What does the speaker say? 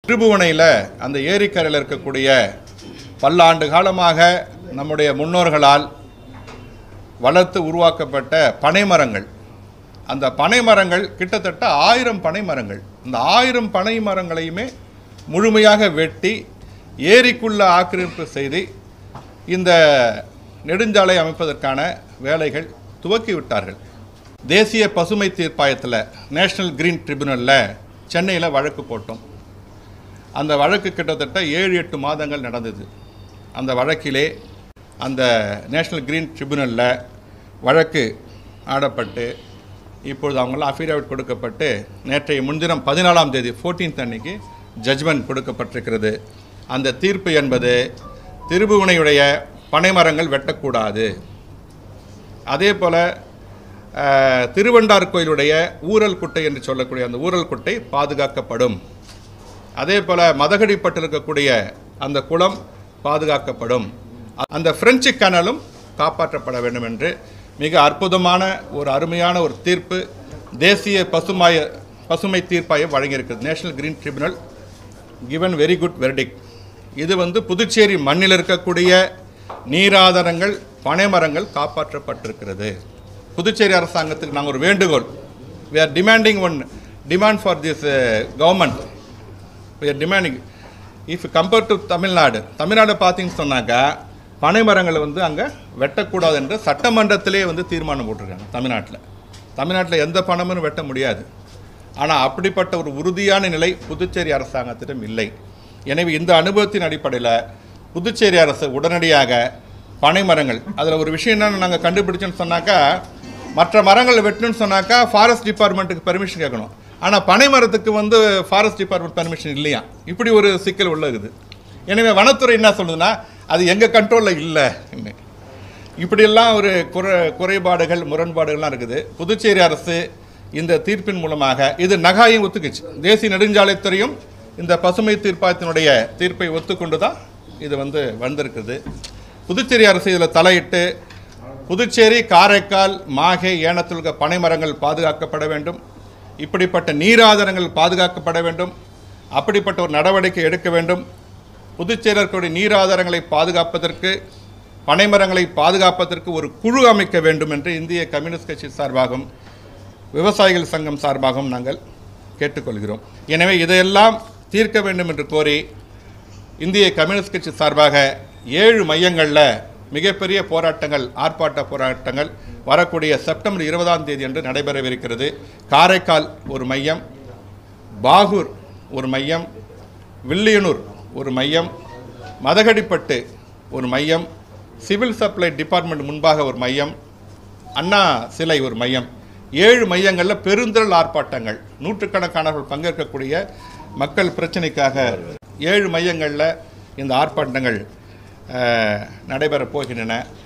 திருபுவனையில் அந்த ஏரிக்கரையில் இருக்கக்கூடிய பல்லாண்டு காலமாக நம்முடைய முன்னோர்களால் வளர்த்து உருவாக்கப்பட்ட பனைமரங்கள் அந்த பனைமரங்கள் கிட்டத்தட்ட ஆயிரம் பனைமரங்கள் இந்த ஆயிரம் பனை மரங்களையுமே முழுமையாக வெட்டி ஏரிக்குள்ள ஆக்கிரமிப்பு செய்து இந்த நெடுஞ்சாலை அமைப்பதற்கான வேலைகள் துவக்கி விட்டார்கள் தேசிய பசுமை தீர்ப்பாயத்தில் நேஷனல் கிரீன் ட்ரிபுனலில் சென்னையில் வழக்கு போட்டோம் அந்த வழக்கு கிட்டத்தட்ட ஏழு எட்டு மாதங்கள் நடந்தது அந்த வழக்கிலே அந்த நேஷனல் கிரீன் ட்ரிபுனலில் வழக்கு ஆடப்பட்டு இப்பொழுது அவங்களாம் அஃபிடவிட் கொடுக்கப்பட்டு நேற்றைய முன்தினம் பதினாலாம் தேதி 14th அன்னைக்கு ஜட்ஜ்மெண்ட் கொடுக்கப்பட்டிருக்கிறது அந்த தீர்ப்பு என்பது திருபுவனையுடைய பனைமரங்கள் வெட்டக்கூடாது அதே போல் திருவண்டார் கோயிலுடைய ஊரல் குட்டை என்று சொல்லக்கூடிய அந்த ஊரல் குட்டை பாதுகாக்கப்படும் அதே போல் மதகடிப்பட்டு இருக்கக்கூடிய அந்த குளம் பாதுகாக்கப்படும் அந்த பிரெஞ்சு கனலும் காப்பாற்றப்பட வேண்டும் என்று மிக அற்புதமான ஒரு அருமையான ஒரு தீர்ப்பு தேசிய பசுமாய பசுமை தீர்ப்பாயம் வழங்கியிருக்கிறது national green tribunal given very good verdict இது வந்து புதுச்சேரி மண்ணில் இருக்கக்கூடிய நீராதாரங்கள் பனைமரங்கள் காப்பாற்றப்பட்டிருக்கிறது புதுச்சேரி அரசாங்கத்துக்கு நாங்கள் ஒரு வேண்டுகோள் we are demanding one demand for this government we are demanding if compared to Tamil Nadu Tamil Nadu பார்த்தீங்கன்னு சொன்னாக்கா பனைமரங்களை வந்து அங்கே வெட்டக்கூடாது என்று சட்டமன்றத்திலே வந்து தீர்மானம் போட்டிருக்காங்க தமிழ்நாட்டில் தமிழ்நாட்டில் எந்த பணமும் வெட்ட முடியாது ஆனால் அப்படிப்பட்ட ஒரு உறுதியான நிலை புதுச்சேரி அரசாங்கத்திடம் இல்லை எனவே இந்த அனுபவத்தின் அடிப்படையில் புதுச்சேரி அரசு உடனடியாக பனைமரங்கள் அதில் ஒரு விஷயம் என்னன்னு நாங்கள் கண்டுபிடிச்சோன்னு சொன்னாக்கா மற்ற மரங்கள் வெட்டணும்னு சொன்னாக்கா ஃபாரஸ்ட் டிபார்ட்மெண்ட்டுக்கு பெர்மிஷன் கேட்கணும் ஆனால் பனை மரத்துக்கு வந்து ஃபாரஸ்ட் டிபார்ட்மெண்ட் பெர்மிஷன் இல்லையா இப்படி ஒரு சிக்கல் உள்ளது எனவே வனத்துறை என்ன சொல்லுதுன்னா அது எங்கள் கண்ட்ரோலில் இல்லை இப்படியெல்லாம் ஒரு குறை குறைபாடுகள் முரண்பாடுகள்லாம் இருக்குது புதுச்சேரி அரசு இந்த தீர்ப்பின் மூலமாக இது நகாயும் ஒத்துக்குச்சு தேசிய நெடுஞ்சாலைத்துறையும் இந்த பசுமை தீர்ப்பாயத்தினுடைய தீர்ப்பை ஒத்துக்கொண்டு தான் இது வந்து வந்திருக்குது புதுச்சேரி அரசு இதில் தலையிட்டு புதுச்சேரி காரைக்கால் மாஹே ஏனத்தில் இருக்க பனைமரங்கள் பாதுகாக்கப்பட வேண்டும் இப்படிப்பட்ட நீராதாரங்கள் பாதுகாக்கப்பட வேண்டும் அப்படிப்பட்ட ஒரு நடவடிக்கை எடுக்க வேண்டும் புதுச்சேரியில் இருக்கக்கூடிய நீராதாரங்களை பாதுகாப்பதற்கு பனைமரங்களை பாதுகாப்பதற்கு ஒரு குழு அமைக்க வேண்டும் என்று இந்திய கம்யூனிஸ்ட் கட்சி சார்பாகவும் விவசாயிகள் சங்கம் சார்பாகவும் நாங்கள் கேட்டுக்கொள்கிறோம் எனவே இதையெல்லாம் தீர்க்க வேண்டும் என்று கோரி இந்திய கம்யூனிஸ்ட் கட்சி சார்பாக ஏழு மையங்களில் மிகப்பெரிய போராட்டங்கள் ஆர்ப்பாட்ட போராட்டங்கள் வரக்கூடிய செப்டம்பர் இருபதாம் தேதி அன்று நடைபெறவிருக்கிறது காரைக்கால் ஒரு மையம் பாகூர் ஒரு மையம் வில்லியனூர் ஒரு மையம் மதகடிப்பட்டு ஒரு மையம் சிவில் சப்ளை டிபார்ட்மெண்ட் முன்பாக ஒரு மையம் அண்ணா சிலை ஒரு மையம் ஏழு மையங்களில் பெருந்திரள் ஆர்ப்பாட்டங்கள் நூற்றுக்கணக்கானவர்கள் பங்கேற்கக்கூடிய மக்கள் பிரச்சனைக்காக ஏழு மையங்களில் இந்த ஆர்ப்பாட்டங்கள் அஹ், நடைபெறப் போகின்றன